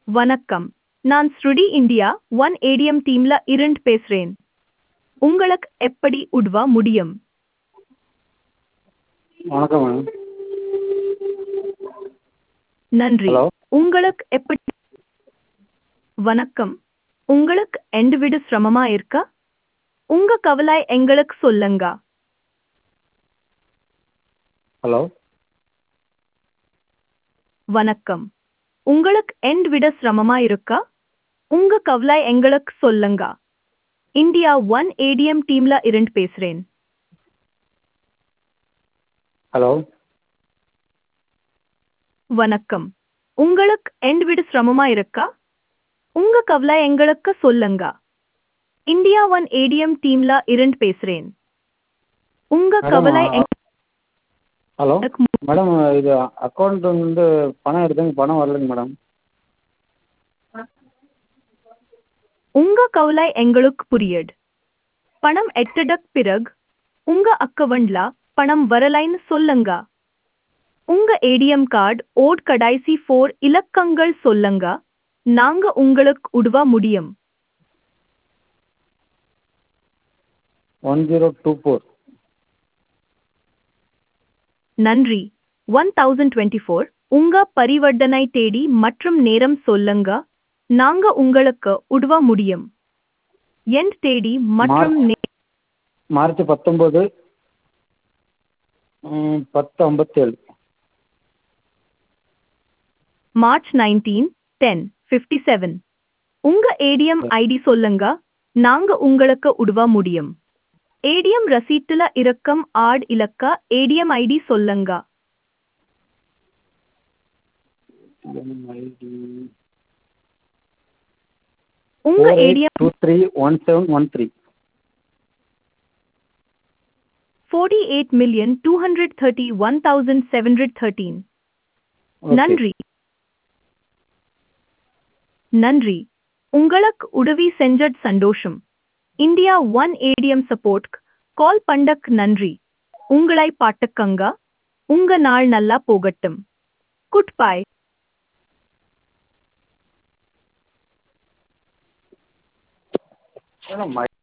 வணக்கம் நான் ஸ்ருடி இந்தியா ஒன் ஏடிஎம் டீம்ல இருந்து பேசுறேன் உங்களுக்கு எப்படி உதவ முடியும் வணக்கம் மேடம் நன்றி ஹலோ உங்களுக்கு எப்படி வணக்கம் உங்களுக்கு எந்த விட சிரமமா இருக்கா உங்க கவலை எங்களுக்கு சொல்லுங்க ஹலோ வணக்கம் உங்களுக்கு எந்த விட சிரமமா இருக்கா உங்க கவலை எங்களுக்கு சொல்லுங்க இந்தியா ஒன் ஏடிஎம் டீம்ல இருந்து பேசுறேன் ஹலோ வணக்கம் உங்களுக்கு எந்த விட சிரமமா இருக்கா உங்க கவலை எங்களுக்கு சொல்லுங்க இந்தியா ஒன் ஏடிஎம் டீம்ல இருந்து பேசுறேன் உங்க மேடம் கவலை ஹலோ எங்களுக்கு மேடம் இது அக்கௌண்ட் வந்து பணம் எடுத்தேங்க பணம் வரலைங்க மேடம் உங்க கவலை எங்களுக்கு புரியுது பணம் எட்டடக் பிறகு உங்க அக்கவுண்ட்ல பணம் வரலைன்னு சொல்லுங்க உங்க ஏடிஎம் கார்டு ஓட் கடைசி ஃபோர் இலக்கங்கள் சொல்லுங்க நாங்க உங்களுக்கு உதவ முடியும் ஒன் ஜீரோ டூ ஃபோர் நன்றி ஒன் தௌசண்ட் டுவெண்ட்டி ஃபோர் உங்க பரிவர்த்தனை தேதி மற்றும் நேரம் சொல்லுங்க நாங்க உங்களுக்கு உதவ முடியும் என் தேதி மற்றும் நே- மார்ச் பத்தொம்போது ம், பத்து ஐம்பத்தேழு March nineteen ten fifty seven உங்க ஏடிஎம் ஐடி சொல்லுங்க நாங்க உங்களுக்கு உதவ முடியும் ஏடிஎம் ரசீட்டுல இருக்கும் ஆட் இலக்க ஏடிஎம் ஐடி சொல்லுங்க ஐடி உங்க four eight ATM two three one seven one three forty eight million two hundred thirty one thousand seven hundred thirteen நன்றி நன்றி உங்களுக்கு உதவி செஞ்சட் சந்தோஷம் India one ATM support call பண்டக் நன்றி உங்களை பாட்டுக்கங்க உங்க நாள் நல்லா போகட்டும் குட் பாய் மேடம்